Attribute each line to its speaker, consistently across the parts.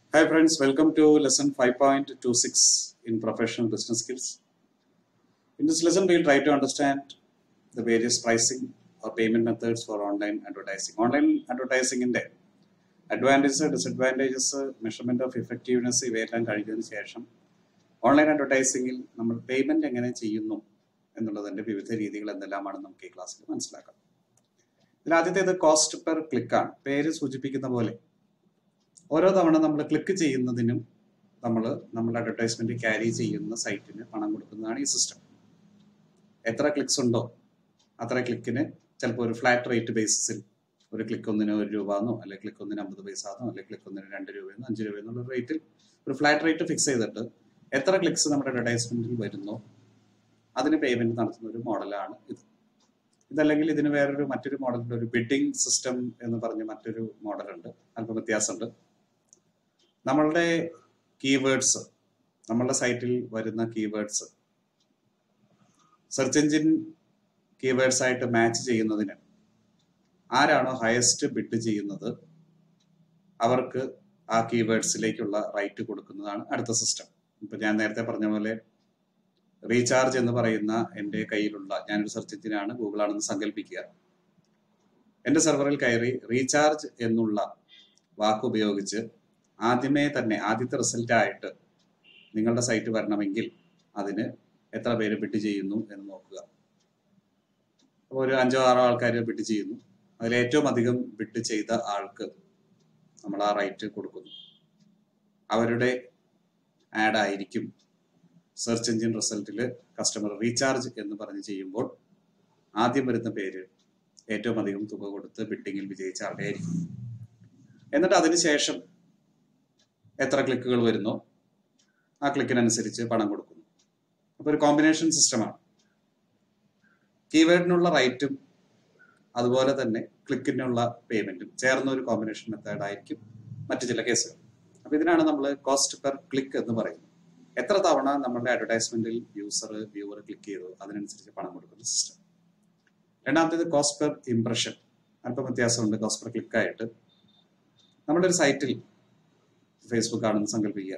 Speaker 1: Hi friends, welcome to lesson 5.26 in professional business skills. In this lesson, we will try to understand the various pricing or payment methods for online advertising. Online advertising ന്റെ advantages disadvantages measurement of effectiveness ഇവയെല്ലാം കഴിഞ്ഞതിന് ശേഷം online അഡ്വർടൈസിംഗിൽ നമ്മൾ payment എങ്ങനെ ചെയ്യുന്നു എന്നുള്ളതിന്റെ വിവിധ രീതികൾ എന്തെല്ലാമാണെന്ന് നമുക്ക് ഈ ക്ലാസ്സിൽ മനസ്സിലാക്കാം ഇതിൽ ആദ്യത്തേത് കോസ്റ്റ് പെർ ക്ലിക്കാണ് പേര് സൂചിപ്പിക്കുന്ന പോലെ ഓരോ തവണ നമ്മൾ ക്ലിക്ക് ചെയ്യുന്നതിനും നമ്മൾ നമ്മുടെ അഡ്വർടൈസ്മെന്റ് ക്യാരി ചെയ്യുന്ന സൈറ്റിന് പണം കൊടുക്കുന്നതാണ് ഈ സിസ്റ്റം എത്ര ക്ലിക്സ് ഉണ്ടോ അത്ര ക്ലിക്കിന് ചിലപ്പോൾ ഒരു ഫ്ലാറ്റ് റേറ്റ് ബേസിസിൽ ഒരു ക്ലിക്ക് ഒന്നിന് ഒരു രൂപ എന്നോ അല്ലെങ്കിൽ ക്ലിക്ക് ഒന്നിന് അമ്പത് പൈസ എന്നോ അല്ലെങ്കിൽ ക്ലിക്ക് ഒന്നിന് രണ്ട് രൂപയെന്നോ അഞ്ച് രൂപ എന്നുള്ള റേറ്റിൽ ഒരു ഫ്ലാറ്റ് റേറ്റ് ഫിക്സ് ചെയ്തിട്ട് എത്ര ക്ലിക്സ് നമ്മുടെ അഡ്വർടൈസ്മെന്റിൽ വരുന്നോ അതിന് പേയ്മെന്റ് നടത്തുന്ന ഒരു മോഡലാണ് ഇത് ഇതല്ലെങ്കിൽ ഇതിന് വേറൊരു മറ്റൊരു മോഡലുണ്ട് ഒരു ബിഡിംഗ് സിസ്റ്റം എന്ന് പറഞ്ഞ് മറ്റൊരു മോഡലുണ്ട് അല്പം വ്യത്യാസമുണ്ട് നമ്മളുടെ കീവേഡ്സ് നമ്മളുടെ സൈറ്റിൽ വരുന്ന കീവേഡ്സ് സെർച്ച് എഞ്ചിൻ കീവേഡ്സ് ആയിട്ട് മാച്ച് ചെയ്യുന്നതിന് ആരാണോ ഹയസ്റ്റ് ബിഡ് ചെയ്യുന്നത് അവർക്ക് ആ കീവേഡ്സിലേക്കുള്ള റൈറ്റ് കൊടുക്കുന്നതാണ് അടുത്ത സിസ്റ്റം ഇപ്പൊ ഞാൻ നേരത്തെ പറഞ്ഞ പോലെ റീചാർജ് എന്ന് പറയുന്ന എൻ്റെ കയ്യിലുള്ള ഞാനൊരു സെർച്ച് എഞ്ചിനാണ് ഗൂഗിൾ ആണെന്ന് സങ്കല്പിക്കുക എൻ്റെ സെർവറിൽ കയറി റീചാർജ് എന്നുള്ള വാക്ക് ഉപയോഗിച്ച് ആദ്യമേ തന്നെ ആദ്യത്തെ റിസൾട്ട് ആയിട്ട് നിങ്ങളുടെ സൈറ്റ് വരണമെങ്കിൽ അതിന് എത്ര പേര് ബിഡ് ചെയ്യുന്നു എന്ന് നോക്കുക അപ്പോൾ ഒരു അഞ്ചോ ആറോ ആൾക്കാർ ബിഡ് ചെയ്യുന്നു അതിൽ ഏറ്റവും അധികം ബിഡ് ചെയ്ത ആൾക്ക് നമ്മൾ ആ റൈറ്റ് കൊടുക്കുന്നു അവരുടെ ആഡ് ആയിരിക്കും സെർച്ച് എഞ്ചിൻ റിസൾട്ടിൽ കസ്റ്റമർ റീചാർജ് എന്ന് പറഞ്ഞ് ചെയ്യുമ്പോൾ ആദ്യം വരുന്ന പേര് ഏറ്റവും അധികം തുക കൊടുത്ത് ബിഡിങ്ങിൽ വിജയിച്ച ആളുടെ ആയിരിക്കും എന്നിട്ട് അതിനുശേഷം എത്ര ക്ലിക്കുകൾ വരുന്നോ ആ ക്ലിക്കിനനുസരിച്ച് പണം കൊടുക്കുന്നു അപ്പോൾ ഒരു കോമ്പിനേഷൻ സിസ്റ്റമാണ് കീവേഡിനുള്ള റൈറ്റും അതുപോലെ തന്നെ ക്ലിക്കിനുള്ള പേയ്മെന്റും ചേർന്ന ഒരു കോമ്പിനേഷൻ മെത്തേഡ് ആയിരിക്കും മറ്റു ചില കേസുകൾ അപ്പൊ ഇതിനാണ് നമ്മൾ കോസ്റ്റ് പെർ ക്ലിക്ക് എന്ന് പറയുന്നത് എത്ര തവണ നമ്മുടെ അഡ്വർടൈസ്മെന്റിൽ യൂസർ വ്യൂവർ ക്ലിക്ക് ചെയ്തു അതിനനുസരിച്ച് പണം കൊടുക്കുന്ന സിസ്റ്റം രണ്ടാമത്തേത് കോസ്റ്റ് പെർ ഇംപ്രഷൻ അല്പം വ്യത്യാസമുണ്ട് കോസ്റ്റ് പെർ ക്ലിക്ക് ആയിട്ട് നമ്മുടെ ഒരു സൈറ്റിൽ ഫേസ്ബുക്ക് ആണെന്ന് സങ്കല്പിക്കുക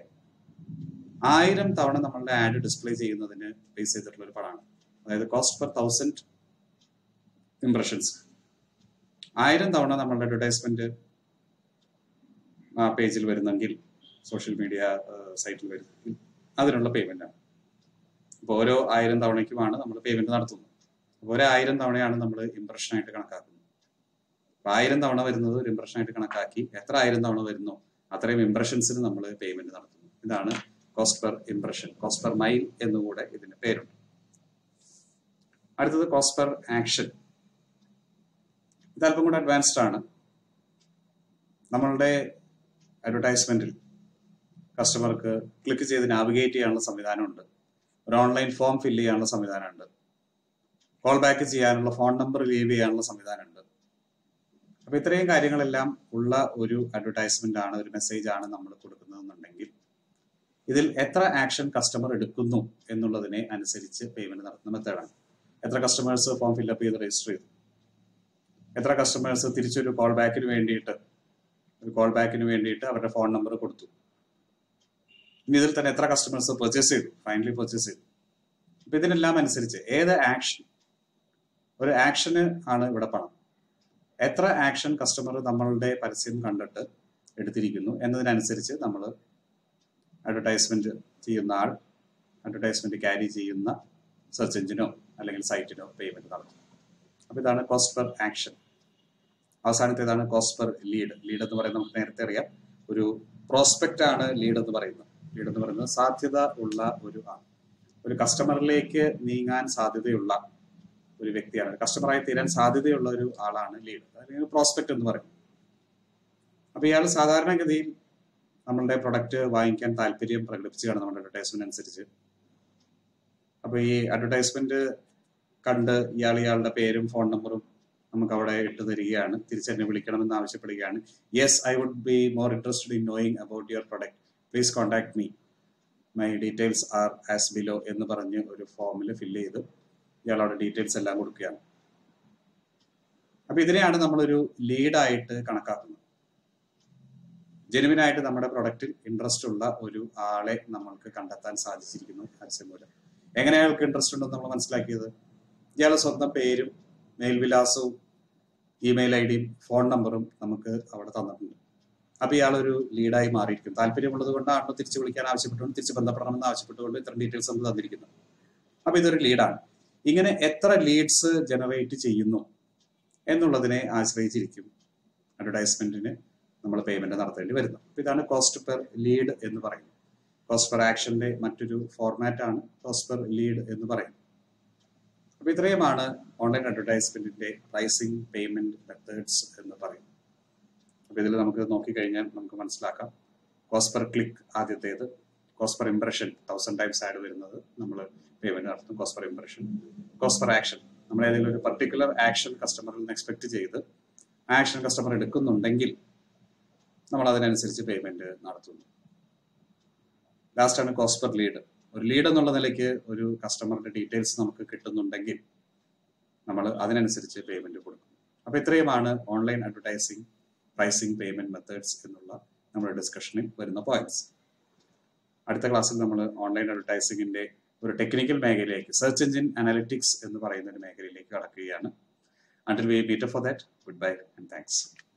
Speaker 1: ആയിരം തവണ നമ്മളുടെ ആഡ് ഡിസ്പ്ലേ ചെയ്യുന്നതിന് ബേസ് ചെയ്തിട്ടുള്ള ഒരു പടമാണ് അതായത് കോസ്റ്റ് പെർ തൗസൻഡ് ഇംപ്രഷൻസ് ആയിരം തവണ നമ്മളുടെ അഡ്വർടൈസ്മെന്റ് ആ പേജിൽ വരുന്നെങ്കിൽ സോഷ്യൽ മീഡിയ സൈറ്റിൽ വരുന്നെങ്കിൽ അതിനുള്ള പേയ്മെന്റ് ആണ് അപ്പോൾ ഓരോ ആയിരം തവണയ്ക്കുമാണ് നമ്മൾ പേയ്മെന്റ് നടത്തുന്നത് അപ്പോൾ ഒരു ആയിരം തവണയാണ് നമ്മൾ ഇംപ്രഷൻ ആയിട്ട് കണക്കാക്കുന്നത് അപ്പോൾ ആയിരം തവണ വരുന്നത് ഒരു ഇംപ്രഷൻ ആയിട്ട് കണക്കാക്കി എത്ര ആയിരം തവണ വരുന്നോ അത്രയും ഇംപ്രഷൻസിന് നമ്മൾ പേയ്മെന്റ് നടത്തുന്നു ഇതാണ് cost per impression cost per mile എന്നുകൂടെ ഇതിന് പേരുണ്ട് അടുത്തത് കോസ്റ്റ് പെർ ആക്ഷൻ ഇത് അല്പം കൂടെ അഡ്വാൻസ്ഡ് ആണ് നമ്മളുടെ അഡ്വർടൈസ്മെന്റിൽ കസ്റ്റമർക്ക് ക്ലിക്ക് ചെയ്ത് നാവിഗേറ്റ് ചെയ്യാനുള്ള സംവിധാനമുണ്ട് ഒരു ഓൺലൈൻ ഫോം ഫില്ല് ചെയ്യാനുള്ള സംവിധാനമുണ്ട് കോൾ ബാക്ക് ചെയ്യാനുള്ള ഫോൺ നമ്പർ ലീവ് ചെയ്യാനുള്ള സംവിധാനമുണ്ട് അപ്പൊ ഇത്രയും കാര്യങ്ങളെല്ലാം ഉള്ള ഒരു അഡ്വർടൈസ്മെന്റ് ആണ് ഒരു മെസ്സേജ് ആണ് നമ്മൾ കൊടുക്കുന്നതെന്നുണ്ടെങ്കിൽ ഇതിൽ എത്ര ആക്ഷൻ കസ്റ്റമർ എടുക്കുന്നു എന്നുള്ളതിനെ അനുസരിച്ച് പേയ്മെന്റ് നടത്തുന്ന മെത്തേഡാണ് എത്ര കസ്റ്റമേഴ്സ് ഫോം ഫില്ലപ്പ് ചെയ്ത് രജിസ്റ്റർ ചെയ്തു എത്ര കസ്റ്റമേഴ്സ് തിരിച്ചൊരു കോൾ ബാക്കിന് വേണ്ടിയിട്ട് ഒരു കോൾ ബാക്കിന് വേണ്ടിയിട്ട് അവരുടെ ഫോൺ നമ്പർ കൊടുത്തു ഇനി ഇതിൽ തന്നെ എത്ര കസ്റ്റമേഴ്സ് പർച്ചേസ് ചെയ്തു ഫൈനലി പർച്ചേസ് ചെയ്തു അപ്പൊ ഇതിനെല്ലാം അനുസരിച്ച് ഏത് ആക്ഷൻ ഒരു ആക്ഷന് ആണ് ഇവിടെ പണം എത്ര ആക്ഷൻ കസ്റ്റമർ നമ്മളുടെ പരസ്യം കണ്ടിട്ട് എടുത്തിരിക്കുന്നു എന്നതിനനുസരിച്ച് നമ്മൾ അഡ്വർടൈസ്മെന്റ് ചെയ്യുന്ന ആൾ അഡ്വർടൈസ്മെന്റ് ക്യാരി ചെയ്യുന്ന സെർച്ച് എഞ്ചിനോ അല്ലെങ്കിൽ സൈറ്റിനോ പേയ്മെന്റ് നടത്തും അപ്പൊ ഇതാണ് കോസ്റ്റ് പെർ ആക്ഷൻ അവസാനത്തേതാണ് കോസ്റ്റ് പെർ ലീഡ് ലീഡ് എന്ന് പറയുന്നത് നമുക്ക് നേരത്തെ അറിയാം ഒരു പ്രോസ്പെക്റ്റ് ആണ് ലീഡ് എന്ന് പറയുന്നത് ലീഡ് എന്ന് പറയുന്നത് സാധ്യത ഉള്ള ഒരു ആൾ ഒരു കസ്റ്റമറിലേക്ക് നീങ്ങാൻ സാധ്യതയുള്ള ഒരു വ്യക്തിയാണ് കസ്റ്റമറായി തീരാൻ സാധ്യതയുള്ള ഒരു ആളാണ് ലീഡ് അല്ലെങ്കിൽ പ്രോസ്പെക്ട് എന്ന് പറയുന്നത് അപ്പൊ ഇയാൾ സാധാരണഗതിയിൽ നമ്മളുടെ പ്രൊഡക്റ്റ് വാങ്ങിക്കാൻ താല്പര്യം പ്രകടിപ്പിക്കുകയാണ് നമ്മുടെ അഡ്വർടൈസ്മെന്റ് അനുസരിച്ച് അപ്പൊ ഈ അഡ്വർടൈസ്മെന്റ് കണ്ട് ഇയാൾ ഇയാളുടെ പേരും ഫോൺ നമ്പറും നമുക്ക് അവിടെ ഇട്ട് തരികയാണ് തിരിച്ചെന്നെ വിളിക്കണമെന്ന് ആവശ്യപ്പെടുകയാണ് yes I would be more interested in knowing about your product please contact me my details are as below എന്ന് പറഞ്ഞ് ഒരു ഫോമിൽ ഫില്ല് ചെയ്ത് ഇയാളവിടെ ഡീറ്റെയിൽസ് എല്ലാം കൊടുക്കുകയാണ് അപ്പൊ ഇതിനെയാണ് നമ്മളൊരു ലീഡായിട്ട് കണക്കാക്കുന്നത് ജെനുവിനായിട്ട് നമ്മുടെ പ്രൊഡക്റ്റിൽ ഇൻട്രസ്റ്റ് ഉള്ള ഒരു ആളെ നമ്മൾക്ക് കണ്ടെത്താൻ സാധിച്ചിരിക്കുന്നു പരസ്യം മൂലം എങ്ങനെ അയാൾക്ക് ഇൻട്രസ്റ്റ് ഉണ്ടെന്ന് നമ്മൾ മനസ്സിലാക്കിയത് ഇയാളെ സ്വന്തം പേരും മേൽവിലാസവും ഇമെയിൽ ഐ ഡിയും ഫോൺ നമ്പറും നമുക്ക് അവിടെ തന്നിട്ടുണ്ട് അപ്പൊ ഇയാളൊരു ലീഡായി മാറിയിരിക്കും താല്പര്യമുള്ളത് കൊണ്ടാണോ തിരിച്ചു വിളിക്കാൻ ആവശ്യപ്പെട്ടുകൊണ്ട് തിരിച്ച് ബന്ധപ്പെടണമെന്ന് ആവശ്യപ്പെട്ടുകൊണ്ട് ഇത്തരം ഡീറ്റെയിൽസ് നമുക്ക് തന്നിരിക്കുന്നു അപ്പൊ ഇതൊരു ലീഡാണ് ഇങ്ങനെ എത്ര ലീഡ്സ് ജനറേറ്റ് ചെയ്യുന്നു എന്നുള്ളതിനെ ആശ്രയിച്ചിരിക്കും അഡ്വർടൈസ്മെന്റിന് നമ്മൾ പേയ്മെന്റ് നടത്തേണ്ടി വരുന്നത് അപ്പൊ ഇതാണ് കോസ്റ്റ് പെർ ലീഡ് എന്ന് പറയുന്നത് കോസ്റ്റ് പെർ ആക്ഷന്റെ മറ്റൊരു ഫോർമാറ്റ് ആണ് കോസ്റ്റ് പെർ ലീഡ് എന്ന് പറയുന്നത് അപ്പൊ ഇത്രയുമാണ് ഓൺലൈൻ അഡ്വർടൈസ്മെന്റിന്റെ പ്രൈസിംഗ് പേയ്മെന്റ് മെത്തേഡ്സ് എന്ന് പറയുന്നത് അപ്പൊ ഇതിൽ നമുക്ക് നോക്കിക്കഴിഞ്ഞാൽ നമുക്ക് മനസ്സിലാക്കാം കോസ്റ്റ് പെർ ക്ലിക്ക് ആദ്യത്തേത് cost per impression thousand times ad വരുന്നത് നമ്മൾ പേയ്മെന്റ് നടത്തും cost per impression cost per action നമ്മൾ ഏതെങ്കിലും ഒരു പർട്ടിക്കുലർ ആക്ഷൻ കസ്റ്റമറിൽ നിന്ന് എക്സ്പെക്ട് ചെയ്ത് ആക്ഷൻ കസ്റ്റമർ എടുക്കുന്നുണ്ടെങ്കിൽ നമ്മൾ അതിനനുസരിച്ച് പേയ്മെന്റ് നടത്തുന്നു ലാസ്റ്റ് ആണ് കോസ്റ്റ് പെർ ലീഡ് ഒരു ലീഡ് എന്നുള്ള നിലയ്ക്ക് ഒരു കസ്റ്റമറിന്റെ ഡീറ്റെയിൽസ് നമുക്ക് കിട്ടുന്നുണ്ടെങ്കിൽ നമ്മൾ അതിനനുസരിച്ച് പേയ്മെന്റ് കൊടുക്കും അപ്പൊ ഇത്രയുമാണ് online advertising pricing payment methods എന്നുള്ള നമ്മുടെ ഡിസ്കഷനിൽ വരുന്ന പോയിന്റ്സ് അടുത്ത ക്ലാസ്സിൽ നമ്മൾ ഓൺലൈൻ അഡ്വർടൈസിംഗിന്റെ ഒരു ടെക്നിക്കൽ മേഖലയിലേക്ക് സെർച്ച് എഞ്ചിൻ അനാലിറ്റിക്സ് എന്ന് പറയുന്ന ഒരു മേഖലയിലേക്ക് കടക്കുകയാണ് until we meet for that good bye and thanks